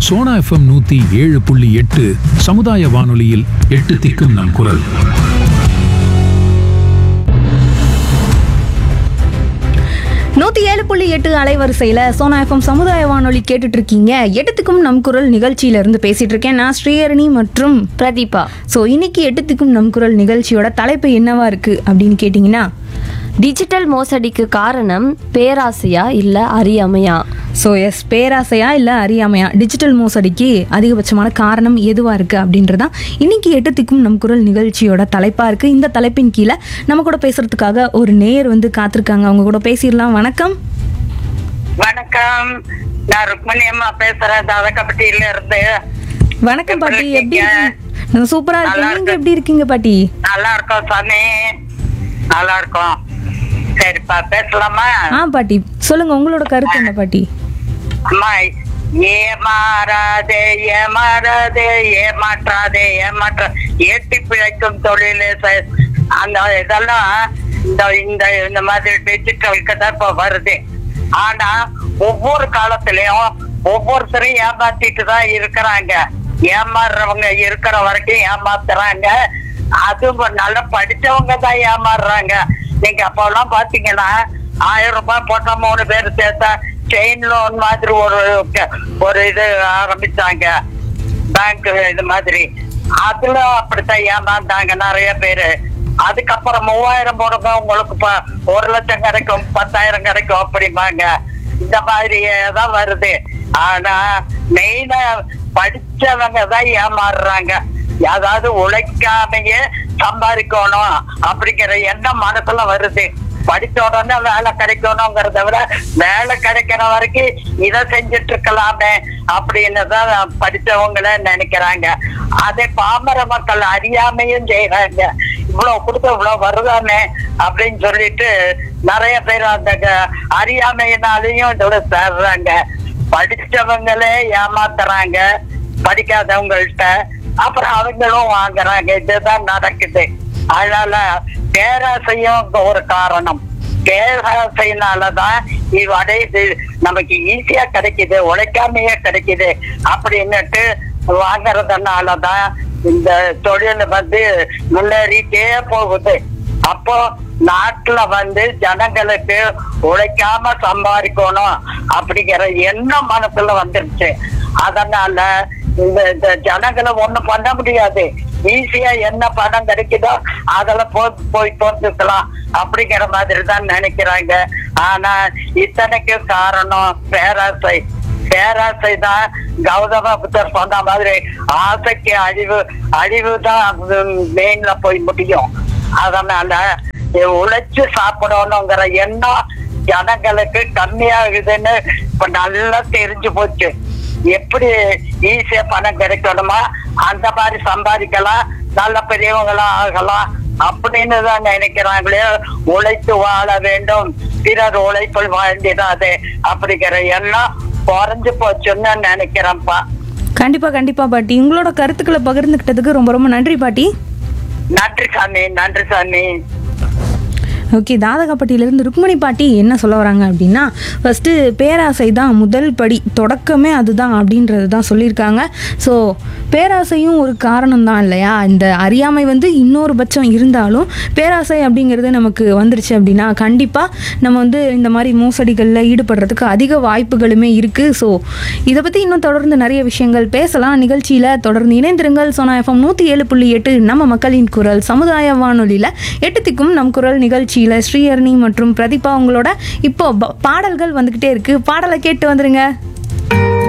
Sona FM நூத்தி ஏழு புள்ளி எட்டு சமுதாய வானொலியில் எட்டு திக்கும் நம் குரல் நூத்தி ஏழு புள்ளி எட்டு அலைவரிசையில சோனா எஃப்எம் சமுதாய வானொலி கேட்டுட்டு இருக்கீங்க எட்டுத்துக்கும் நம் குரல் நிகழ்ச்சியில இருந்து பேசிட்டு இருக்கேன் நான் ஸ்ரீஹரணி மற்றும் பிரதீபா ஸோ இன்னைக்கு எட்டுத்துக்கும் நம் குரல் நிகழ்ச்சியோட தலைப்பு என்னவா இருக்கு அப்படின்னு கேட்டிங்கன்னா டிஜிட்டல் மோசடிக்கு காரணம் பேராசையா இல்ல அறியாமையா ஸோ எஸ் பேராசையா இல்லை அறியாமையா டிஜிட்டல் மோசடிக்கு அதிகபட்சமான காரணம் எதுவாக இருக்குது அப்படின்றதான் இன்னைக்கு எட்டுத்திக்கும் நம் குரல் நிகழ்ச்சியோட தலைப்பாக இருக்குது இந்த தலைப்பின் கீழே நம்ம கூட பேசுறதுக்காக ஒரு நேயர் வந்து காத்திருக்காங்க அவங்க கூட பேசிடலாம் வணக்கம் வணக்கம் நான் ருக்மணி அம்மா பேசுறேன் தாதகப்பட்டியில இருந்து வணக்கம் எப்படி பாட்டி எப்படி இருக்கீங்க? இருக்கீங்க நான் சூப்பரா நல்லா இருக்கேன் நீங்க இருக்கேன். எப்படி இருக்கீங்க பாட்டி நல்லா இருக்கோம் சாமி நல்லா இருக்கோம் சரிப்பா பேசலாமா ஆ பாட்டி சொல்லுங்க உங்களோட கருத்து என்ன பாட்டி அம்மா ஏமாறாதே ஏமாறாதே ஏமாற்றாதே ஏமாற்ற ஏட்டி பிழைக்கும் தொழில் அந்த இதெல்லாம் இந்த இந்த இந்த மாதிரி டிஜிட்டலுக்கு தான் இப்ப வருது ஆனா ஒவ்வொரு காலத்திலயும் ஒவ்வொருத்தரும் ஏமாத்திட்டு தான் இருக்கிறாங்க ஏமாறுறவங்க இருக்கிற வரைக்கும் ஏமாத்துறாங்க அதுவும் நல்லா படிச்சவங்க தான் ஏமாறுறாங்க நீங்க அப்பெல்லாம் பாத்தீங்கன்னா ஆயிரம் ரூபாய் போட்டா மூணு பேர் சேர்த்தா செயின் லோன் மாதிரி ஒரு ஒரு இது ஆரம்பிச்சாங்க பேங்க் இது மாதிரி அதுல அப்படித்தான் ஏமாந்தாங்க நிறைய பேரு அதுக்கப்புறம் மூவாயிரம் போடுங்க உங்களுக்கு ப- ஒரு லட்சம் கிடைக்கும் பத்தாயிரம் கிடைக்கும் அப்படிம்பாங்க இந்த மாதிரி தான் வருது ஆனா மெயினா படிச்சவங்க தான் ஏமாறுறாங்க அதாவது உழைக்காமையே சம்பாதிக்கணும் அப்படிங்கிற எண்ணம் மனசுல வருது படிச்ச உடனே வேலை கிடைக்கணுங்கிறத விட வேலை கிடைக்கிற வரைக்கும் இதை செஞ்சுட்டு இருக்கலாமே அப்படின்னு தான் படிச்சவங்கள நினைக்கிறாங்க அதே பாமர மக்கள் அறியாமையும் செய்யறாங்க இவ்வளவு கொடுத்து இவ்வளவு வருதானே அப்படின்னு சொல்லிட்டு நிறைய பேர் அந்த க- அறியாமையினாலையும் இதோட சேர்றாங்க படிச்சவங்களே ஏமாத்துறாங்க படிக்காதவங்கள்ட்ட அப்புறம் அவங்களும் வாங்குறாங்க இதுதான் நடக்குது அதனால பேராசையும் இங்க ஒரு காரணம் பேராசையினாலதான் இது அடையுது நமக்கு ஈஸியா கிடைக்குது உழைக்காமையே கிடைக்குது அப்படின்னுட்டு வாங்குறதுனாலதான் இந்த தொழில் வந்து முன்னேறிட்டே போகுது அப்போ நாட்டுல வந்து ஜனங்களுக்கு உழைக்காம சம்பாதிக்கணும் அப்படிங்கிற எண்ணம் மனசுல வந்துருச்சு அதனால இந்த இந்த ஜனங்களை ஒண்ணும் பண்ண முடியாது ஈஸியா என்ன பணம் கிடைக்குதோ அதுல போய் போய் தோற்றுக்கலாம் அப்படிங்கிற மாதிரி தான் நினைக்கிறாங்க ஆனா இத்தனைக்கு காரணம் பேராசை பேராசை தான் கௌதம புத்தர் சொன்ன மாதிரி ஆசைக்கு அழிவு அழிவு தான் மெயின்ல போய் முடியும் அதனால உழைச்சு சாப்பிடணுங்கிற எண்ணம் ஜனங்களுக்கு கம்மியாகுதுன்னு இப்ப நல்லா தெரிஞ்சு போச்சு எப்படி ஈஸியா பணம் கிடைக்கணுமா அந்த மாதிரி சம்பாதிக்கலாம் நல்ல பெரியவங்களா ஆகலாம் அப்படின்னு தான் நினைக்கிறாங்களே உழைத்து வாழ வேண்டும் பிறர் உழைப்பில் வாழ்ந்திடாது அப்படிங்கிற எண்ணம் குறைஞ்சு போச்சுன்னு நினைக்கிறேன்ப்பா கண்டிப்பா கண்டிப்பா பாட்டி உங்களோட கருத்துக்களை பகிர்ந்துக்கிட்டதுக்கு ரொம்ப ரொம்ப நன்றி பாட்டி நன்றி சாமி நன்றி சாமி ஓகே தாதகாப்பட்டியிலேருந்து ருக்மணி பாட்டி என்ன சொல்ல வராங்க அப்படின்னா ஃபஸ்ட்டு பேராசை தான் முதல் படி தொடக்கமே அதுதான் அப்படின்றது தான் சொல்லியிருக்காங்க ஸோ பேராசையும் ஒரு காரணம் தான் இல்லையா இந்த அறியாமை வந்து இன்னொரு பட்சம் இருந்தாலும் பேராசை அப்படிங்கிறது நமக்கு வந்துருச்சு அப்படின்னா கண்டிப்பாக நம்ம வந்து இந்த மாதிரி மோசடிகளில் ஈடுபடுறதுக்கு அதிக வாய்ப்புகளுமே இருக்குது ஸோ இதை பற்றி இன்னும் தொடர்ந்து நிறைய விஷயங்கள் பேசலாம் நிகழ்ச்சியில் தொடர்ந்து இணைந்திருங்கள் சோனா எஃப்எம் நூற்றி ஏழு புள்ளி எட்டு நம்ம மக்களின் குரல் சமுதாய வானொலியில் எட்டு திக்கும் நம் குரல் நிகழ்ச்சியில் ஸ்ரீஹரணி மற்றும் பிரதீபா உங்களோட இப்போ ப- பாடல்கள் வந்துக்கிட்டே இருக்குது பாடலை கேட்டு வந்துருங்க